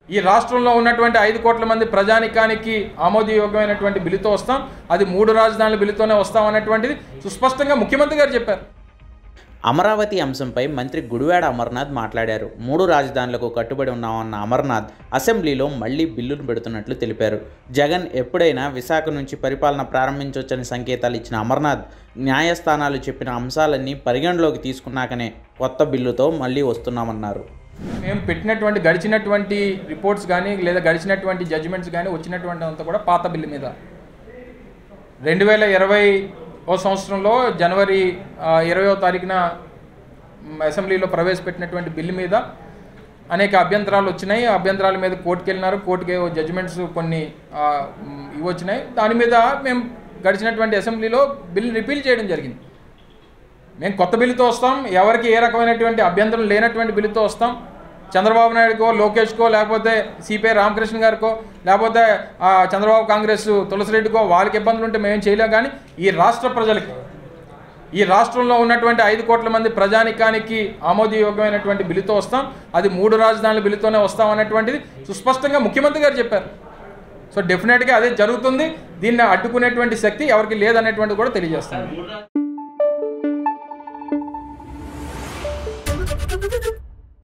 ఈ రాష్ట్రంలో ఉన్నటువంటి ఐదు కోట్ల మంది ప్రజానికానికి ఆమోదయోగ్యమైనటువంటి బిల్లుతో వస్తాం అది మూడు రాజధానుల బిల్లుతోనే వస్తాం అనేటువంటిది సుస్పష్టంగా ముఖ్యమంత్రి గారు చెప్పారు అమరావతి అంశంపై మంత్రి గుడివాడ అమర్నాథ్ మాట్లాడారు మూడు రాజధానులకు కట్టుబడి ఉన్నామన్న అమర్నాథ్ అసెంబ్లీలో మళ్లీ బిల్లును పెడుతున్నట్లు తెలిపారు జగన్ ఎప్పుడైనా విశాఖ నుంచి పరిపాలన ప్రారంభించవచ్చని సంకేతాలు ఇచ్చిన అమర్నాథ్ న్యాయస్థానాలు చెప్పిన అంశాలన్నీ పరిగణలోకి తీసుకున్నాకనే కొత్త బిల్లుతో మళ్లీ వస్తున్నామన్నారు మేము పెట్టినటువంటి గడిచినటువంటి రిపోర్ట్స్ కానీ లేదా గడిచినటువంటి జడ్జిమెంట్స్ కానీ వచ్చినటువంటి అంతా కూడా పాత బిల్లు మీద రెండు వేల ఇరవై ఓ సంవత్సరంలో జనవరి ఆ, ఇరవయో తారీఖున మ్, అసెంబ్లీలో ప్రవేశపెట్టినటువంటి బిల్లు మీద అనేక అభ్యంతరాలు వచ్చినాయి ఆ అభ్యంతరాల మీద కోర్టుకు వెళ్ళినారు కోర్టుకి జడ్జిమెంట్స్ కొన్ని ఆ, మ్, ఇవి వచ్చినాయి దాని మీద మేము గడిచినటువంటి అసెంబ్లీలో బిల్ రిపీల్ చేయడం జరిగింది మేము కొత్త బిల్లుతో వస్తాం ఎవరికి ఏ రకమైనటువంటి అభ్యంతరం లేనటువంటి బిల్లుతో వస్తాం చంద్రబాబు నాయుడుకో లోకేష్కో లేకపోతే సిపిఐ రామకృష్ణ గారికో లేకపోతే ఆ, చంద్రబాబు కాంగ్రెస్ తులసిరెడ్డికో వాళ్ళకి ఇబ్బందులు ఉంటే మేము చేయలేం కానీ ఈ రాష్ట్ర ప్రజలకి ఈ రాష్ట్రంలో ఉన్నటువంటి ఐదు కోట్ల మంది ప్రజానికానికి ఆమోదయోగ్యమైనటువంటి బిల్లుతో వస్తాం అది మూడు రాజధానుల బిల్లుతోనే వస్తాం అనేటువంటిది సుస్పష్టంగా ముఖ్యమంత్రి గారు చెప్పారు సో డెఫినెట్గా అదే జరుగుతుంది దీన్ని అడ్డుకునేటువంటి శక్తి ఎవరికి లేదనేటువంటిది కూడా తెలియజేస్తుంది Thank you.